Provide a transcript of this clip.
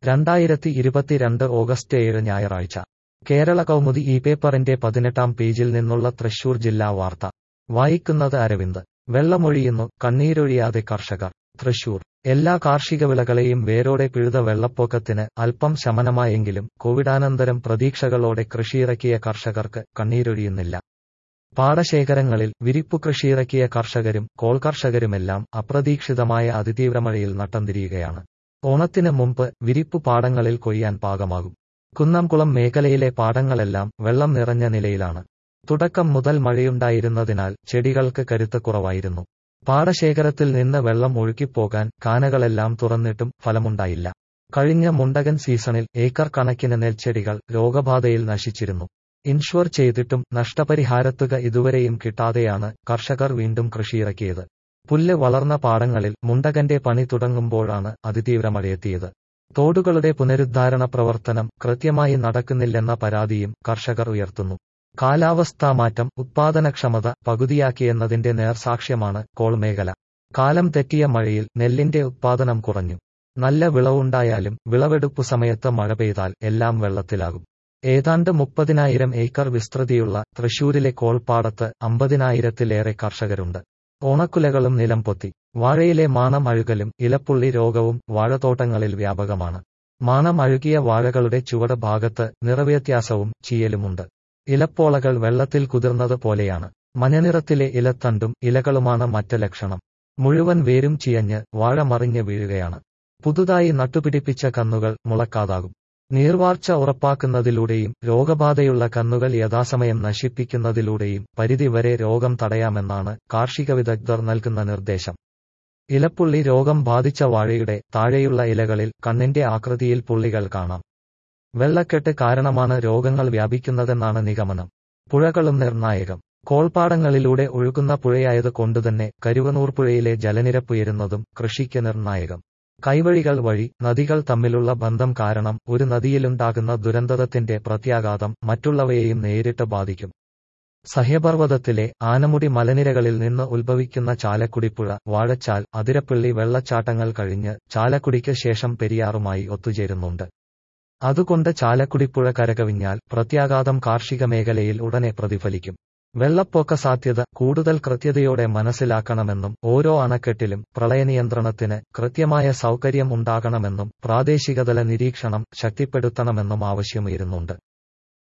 രണ്ടായിരത്തി ഇരുപത്തിരണ്ട് ഓഗസ്റ്റ് ഏഴ് ഞായറാഴ്ച കേരള കൗമുദി ഈ പേപ്പറിന്റെ പതിനെട്ടാം പേജിൽ നിന്നുള്ള തൃശൂർ ജില്ലാ വാർത്ത വായിക്കുന്നത് അരവിന്ദ് വെള്ളമൊഴിയുന്നു കണ്ണീരൊഴിയാതെ കർഷകർ തൃശൂർ എല്ലാ കാർഷിക വിളകളെയും വേരോടെ പിഴുത വെള്ളപ്പൊക്കത്തിന് അല്പം ശമനമായെങ്കിലും കോവിഡാനന്തരം പ്രതീക്ഷകളോടെ കൃഷിയിറക്കിയ കർഷകർക്ക് കണ്ണീരൊഴിയുന്നില്ല പാടശേഖരങ്ങളിൽ വിരിപ്പു കൃഷിയിറക്കിയ കർഷകരും കോൾ കർഷകരുമെല്ലാം അപ്രതീക്ഷിതമായ അതിതീവ്രമഴയിൽ നട്ടം തിരിയുകയാണ് ഓണത്തിന് മുമ്പ് വിരിപ്പു പാടങ്ങളിൽ കൊയ്യാൻ പാകമാകും കുന്നംകുളം മേഖലയിലെ പാടങ്ങളെല്ലാം വെള്ളം നിറഞ്ഞ നിലയിലാണ് തുടക്കം മുതൽ മഴയുണ്ടായിരുന്നതിനാൽ ചെടികൾക്ക് കരുത്ത് കുറവായിരുന്നു പാടശേഖരത്തിൽ നിന്ന് വെള്ളം ഒഴുക്കിപ്പോകാൻ കാനകളെല്ലാം തുറന്നിട്ടും ഫലമുണ്ടായില്ല കഴിഞ്ഞ മുണ്ടകൻ സീസണിൽ ഏക്കർ കണക്കിന് നെൽച്ചെടികൾ രോഗബാധയിൽ നശിച്ചിരുന്നു ഇൻഷുർ ചെയ്തിട്ടും നഷ്ടപരിഹാരത്തുക ഇതുവരെയും കിട്ടാതെയാണ് കർഷകർ വീണ്ടും കൃഷിയിറക്കിയത് പുല്ല് വളർന്ന പാടങ്ങളിൽ മുണ്ടകന്റെ പണി തുടങ്ങുമ്പോഴാണ് അതിതീവ്ര മഴയെത്തിയത് തോടുകളുടെ പുനരുദ്ധാരണ പ്രവർത്തനം കൃത്യമായി നടക്കുന്നില്ലെന്ന പരാതിയും കർഷകർ ഉയർത്തുന്നു കാലാവസ്ഥാ മാറ്റം ഉത്പാദനക്ഷമത പകുതിയാക്കിയെന്നതിന്റെ നേർസാക്ഷ്യമാണ് കോൾ മേഖല കാലം തെറ്റിയ മഴയിൽ നെല്ലിന്റെ ഉത്പാദനം കുറഞ്ഞു നല്ല വിളവുണ്ടായാലും വിളവെടുപ്പു സമയത്ത് മഴ പെയ്താൽ എല്ലാം വെള്ളത്തിലാകും ഏതാണ്ട് മുപ്പതിനായിരം ഏക്കർ വിസ്തൃതിയുള്ള തൃശൂരിലെ കോൾപ്പാടത്ത് അമ്പതിനായിരത്തിലേറെ കർഷകരുണ്ട് ഓണക്കുലകളും നിലം പൊത്തി വാഴയിലെ മാണം അഴുകലും ഇലപ്പുള്ളി രോഗവും വാഴത്തോട്ടങ്ങളിൽ വ്യാപകമാണ് മാണം അഴുകിയ വാഴകളുടെ ചുവട് ഭാഗത്ത് നിറവ്യത്യാസവും ചീയലുമുണ്ട് ഇലപ്പോളകൾ വെള്ളത്തിൽ കുതിർന്നത് പോലെയാണ് മഞ്ഞനിറത്തിലെ ഇലത്തണ്ടും ഇലകളുമാണ് മറ്റ് ലക്ഷണം മുഴുവൻ വേരും ചിയഞ്ഞ് വാഴ മറിഞ്ഞ് വീഴുകയാണ് പുതുതായി നട്ടുപിടിപ്പിച്ച കന്നുകൾ മുളക്കാതാകും നീർവാർച്ച ഉറപ്പാക്കുന്നതിലൂടെയും രോഗബാധയുള്ള കന്നുകൾ യഥാസമയം നശിപ്പിക്കുന്നതിലൂടെയും പരിധിവരെ രോഗം തടയാമെന്നാണ് കാർഷിക വിദഗ്ധർ നൽകുന്ന നിർദ്ദേശം ഇലപ്പുള്ളി രോഗം ബാധിച്ച വാഴയുടെ താഴെയുള്ള ഇലകളിൽ കണ്ണിന്റെ ആകൃതിയിൽ പുള്ളികൾ കാണാം വെള്ളക്കെട്ട് കാരണമാണ് രോഗങ്ങൾ വ്യാപിക്കുന്നതെന്നാണ് നിഗമനം പുഴകളും നിർണായകം കോൾപ്പാടങ്ങളിലൂടെ ഒഴുകുന്ന പുഴയായത് കൊണ്ടുതന്നെ കരുവനൂർ പുഴയിലെ ജലനിരപ്പുയരുന്നതും കൃഷിക്ക് നിർണായകം കൈവഴികൾ വഴി നദികൾ തമ്മിലുള്ള ബന്ധം കാരണം ഒരു നദിയിലുണ്ടാകുന്ന ദുരന്തത്തിന്റെ പ്രത്യാഘാതം മറ്റുള്ളവയെയും നേരിട്ട് ബാധിക്കും സഹ്യപർവ്വതത്തിലെ ആനമുടി മലനിരകളിൽ നിന്ന് ഉത്ഭവിക്കുന്ന ചാലക്കുടിപ്പുഴ വാഴച്ചാൽ അതിരപ്പള്ളി വെള്ളച്ചാട്ടങ്ങൾ കഴിഞ്ഞ് ചാലക്കുടിക്ക് ശേഷം പെരിയാറുമായി ഒത്തുചേരുന്നുണ്ട് അതുകൊണ്ട് ചാലക്കുടിപ്പുഴ കരകവിഞ്ഞാൽ പ്രത്യാഘാതം കാർഷിക മേഖലയിൽ ഉടനെ പ്രതിഫലിക്കും വെള്ളപ്പൊക്ക സാധ്യത കൂടുതൽ കൃത്യതയോടെ മനസ്സിലാക്കണമെന്നും ഓരോ അണക്കെട്ടിലും പ്രളയനിയന്ത്രണത്തിന് കൃത്യമായ സൗകര്യം ഉണ്ടാകണമെന്നും പ്രാദേശികതല നിരീക്ഷണം ശക്തിപ്പെടുത്തണമെന്നും ആവശ്യമുയരുന്നുണ്ട്